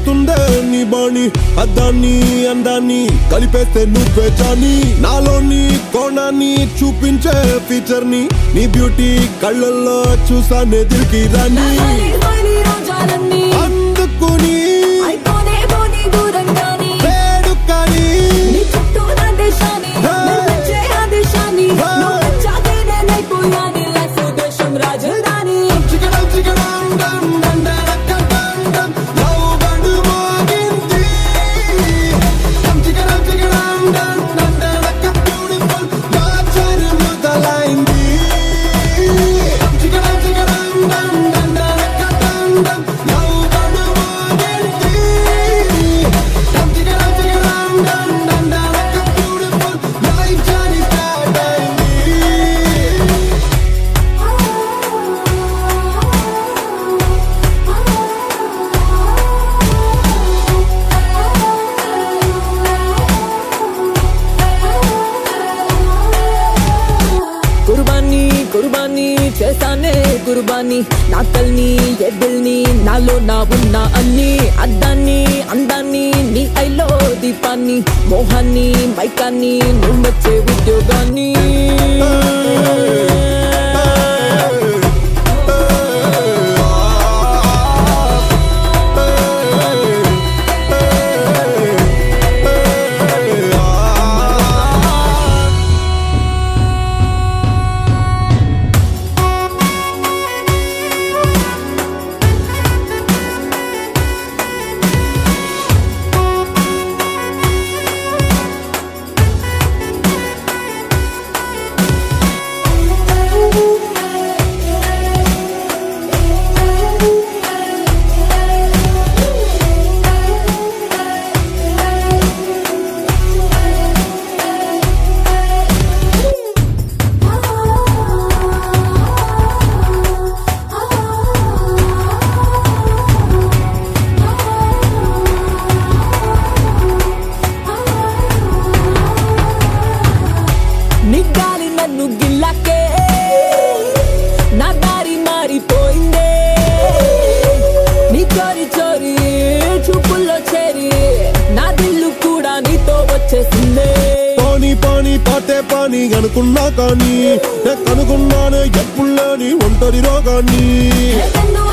చేస్తుందే నీ బాణి అద్దాన్ని అందాన్ని కలిపేస్తే నువ్వే జాని నాలోని కోణాన్ని చూపించే ఫీచర్ ని నీ బ్యూటీ కళ్ళల్లో చూసానే తిరిగి రాని హాలి హాలి రోజాలన్నీ అందుకుని అయిపోనే పోనీ దూరంగాని వేడుకని నీ చుట్టూ నా దేశాన్ని మెల్లచ్చే ఆదేశాన్ని నువ్వు వచ్చాకే నేనైపోయాని లైఫ్ దేశం రాజధాని చికడం చికడం డం డం డడక డం డం లవ్ బండు మోగింది డం చికడం చికడం డం డం డడక బ్యూటిఫుల్ యాచర్ మొదలైంది డం చికడం చికడం డం డం డడక డం డం లవ్ బండు మోగింది డం చికడం చికడం డం డం డడక బ్యూటిఫుల్ లైఫ్ జర్నీ స్టార్ట్ అయింది కుర్బానీ కుర్బానీ చేశానే కుర్బానీ నా తల్ని ఎద్దుల్ని నాలో నా ఉన్న అన్ని అద్దాన్ని అందాన్ని నీ ఐలో దీపాన్ని మోహాన్ని మైకాన్ని నువ్వొచ్చే ఉద్యోగాన్ని నిగ్గాలి నన్ను గిల్లాకే నా దారి మారిపోయిందే నీ చోరి చోరి చూపుల్లో చేరి నా దిల్లు కూడా నీతో వచ్చేసిందే పాని పాని పాటే పాని అనుకున్నా కానీ నేను కనుగొన్నానే ఎప్పుడు లేని ఒంటరి రోగాన్ని నన్ను